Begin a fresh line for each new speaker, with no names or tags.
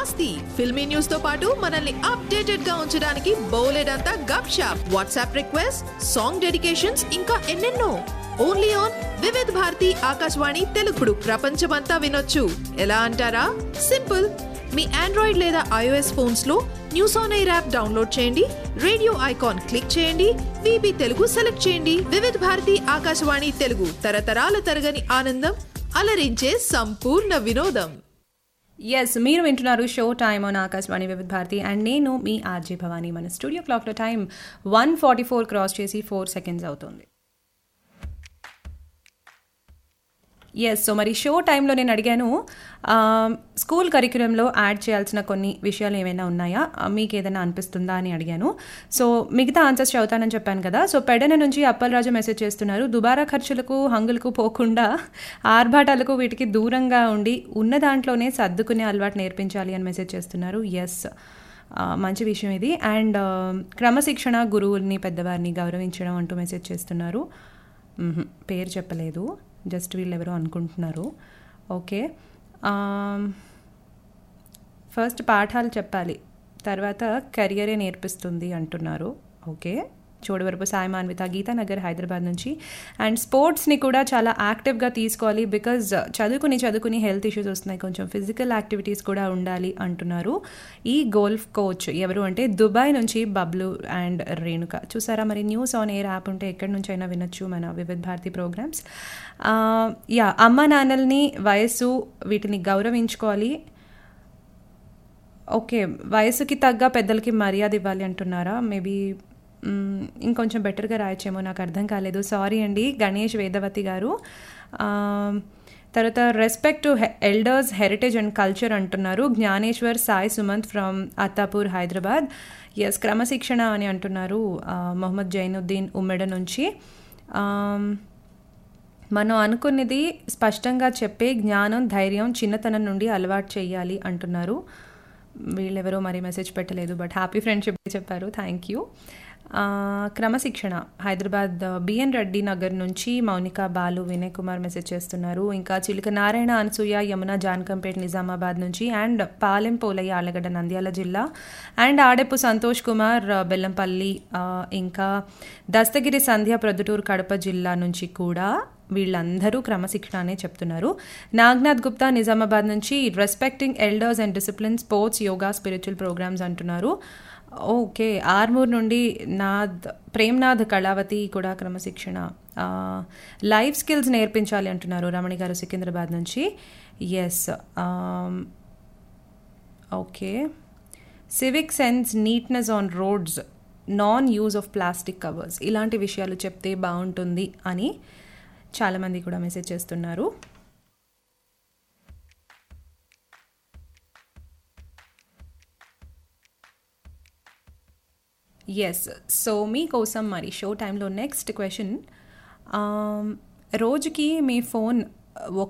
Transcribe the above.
మస్తీ ఫిల్మీ న్యూస్ తో పాటు మనల్ని అప్డేటెడ్ గా ఉంచడానికి బోలెడంతా గప్ షాప్ వాట్సాప్ రిక్వెస్ట్ సాంగ్ డెడికేషన్స్ ఇంకా ఎన్నెన్నో ఓన్లీ ఆన్ వివిధ్ భారతి ఆకాశవాణి తెలుగుడు ప్రపంచమంతా వినొచ్చు ఎలా అంటారా సింపుల్ మీ ఆండ్రాయిడ్ లేదా ఐఓఎస్ ఫోన్స్ లో news on air app download చేయండి రేడియో ఐకాన్ క్లిక్ చేయండి విబి తెలుగు సెలెక్ట్ చేయండి వివిధ భారతి ఆకాశవాణి తెలుగు తరతరాల తరగని ఆనందం అలరించే సంపూర్ణ వినోదం
ఎస్ మీరు వింటున్నారు షో టైమ్ ఆన్ ఆకాశవాణి వివిధ భారతి అండ్ నేను మీ ఆర్జే భవానీ మన స్టూడియో క్లాక్లో time one forty four cross చేసి ఫోర్ సెకండ్స్ అవుతుంది ఎస్ సో మరి షో టైంలో నేను అడిగాను ఆ, స్కూల్ కరిక్యులంలో యాడ్ చేయాల్సిన కొన్ని విషయాలు ఏమైనా ఉన్నాయా ఆ, మీకు ఏదైనా అనిపిస్తుందా అని అడిగాను సో మిగతా ఆన్సర్స్ చదువుతానని చెప్పాను కదా సో పెడన నుంచి అప్పలరాజు మెసేజ్ చేస్తున్నారు దుబారా ఖర్చులకు హంగులకు పోకుండా ఆర్భాటాలకు వీటికి దూరంగా ఉండి ఉన్న దాంట్లోనే సర్దుకునే అలవాటు నేర్పించాలి అని మెసేజ్ చేస్తున్నారు ఎస్ మంచి విషయం ఇది అండ్ క్రమశిక్షణ గురువుల్ని పెద్దవారిని గౌరవించడం అంటూ మెసేజ్ చేస్తున్నారు మ్హూ, పేరు చెప్పలేదు జస్ట్ వీళ్ళు ఎవరో అనుకుంటున్నారు ఓకే ఫస్ట్ పాఠాలు చెప్పాలి తర్వాత కెరియరే నేర్పిస్తుంది అంటున్నారు ఓకే చూడవరపు సాయి మాన్విత గీతానగర్ హైదరాబాద్ నుంచి అండ్ స్పోర్ట్స్ని కూడా చాలా యాక్టివ్గా తీసుకోవాలి బికాజ్ చదువుకుని చదువుకుని హెల్త్ ఇష్యూస్ వస్తున్నాయి కొంచెం ఫిజికల్ యాక్టివిటీస్ కూడా ఉండాలి అంటున్నారు ఈ గోల్ఫ్ కోచ్ ఎవరు అంటే దుబాయ్ నుంచి బబ్లు అండ్ రేణుక చూసారా మరి న్యూస్ ఆన్ ఎయిర్ యాప్ ఉంటే ఎక్కడి నుంచి అయినా వినొచ్చు మన వివిధ్ భారతి ప్రోగ్రామ్స్ యా అమ్మ నాన్నల్ని వయస్సు వీటిని గౌరవించుకోవాలి ఓకే వయసుకి తగ్గ పెద్దలకి మర్యాద ఇవ్వాలి అంటున్నారా మేబీ మ్మ్, ఇంకొంచెం బెటర్గా రాయొచ్చేమో నాకు అర్థం కాలేదు సారీ అండి గణేష్ వేదవతి గారు ఆ, తర్వాత respect to elders heritage and culture అంటున్నారు జ్ఞానేశ్వర్ సాయి సుమంత్ ఫ్రమ్ అత్తాపూర్ హైదరాబాద్ ఎస్ క్రమశిక్షణ అని అంటున్నారు ఆ, మొహమ్మద్ జైనుద్దీన్ ఉమ్మెడ నుంచి ఆమ్, మనం అనుకున్నది స్పష్టంగా చెప్పే జ్ఞానం ధైర్యం చిన్నతనం నుండి అలవాటు చేయాలి అంటున్నారు వీళ్ళెవరో మరి మెసేజ్ పెట్టలేదు బట్ హ్యాపీ ఫ్రెండ్షిప్ చెప్పారు థ్యాంక్ యూ క్రమశిక్షణ హైదరాబాద్ బిఎన్ రెడ్డి నగర్ నుంచి మౌనిక బాలు వినయ్ కుమార్ మెసేజ్ చేస్తున్నారు ఇంకా చిలుక నారాయణ అనసూయ యమున జాన్కంపేట్ నిజామాబాద్ నుంచి అండ్ పాలెం పోలయ్య ఆలగడ్డ నంద్యాల జిల్లా అండ్ ఆడెప్పు సంతోష్ కుమార్ ఆ, బెల్లంపల్లి ఆ, ఇంకా దస్తగిరి సంధ్య ప్రొద్దుటూరు కడప జిల్లా నుంచి కూడా వీళ్ళందరూ క్రమశిక్షణ అనే చెప్తున్నారు నాగ్నాథ్ గుప్తా నిజామాబాద్ నుంచి respecting elders and discipline sports yoga spiritual programmes అంటున్నారు ఓకే ఆర్మూర్ నుండి నాథ్ ప్రేమ్నాథ్ కళావతి కూడా క్రమశిక్షణ ఆ, లైఫ్ స్కిల్స్ నేర్పించాలి అంటున్నారు రమణి గారు సికింద్రాబాద్ నుంచి yes okay civic sense neatness on roads non use of plastic covers ఇలాంటి విషయాలు చెప్తే బాగుంటుంది అని చాలామంది కూడా మెసేజ్ చేస్తున్నారు ఎస్ సో మీకోసం మరి షో టైంలో నెక్స్ట్ క్వశ్చన్ రోజుకి మీ ఫోన్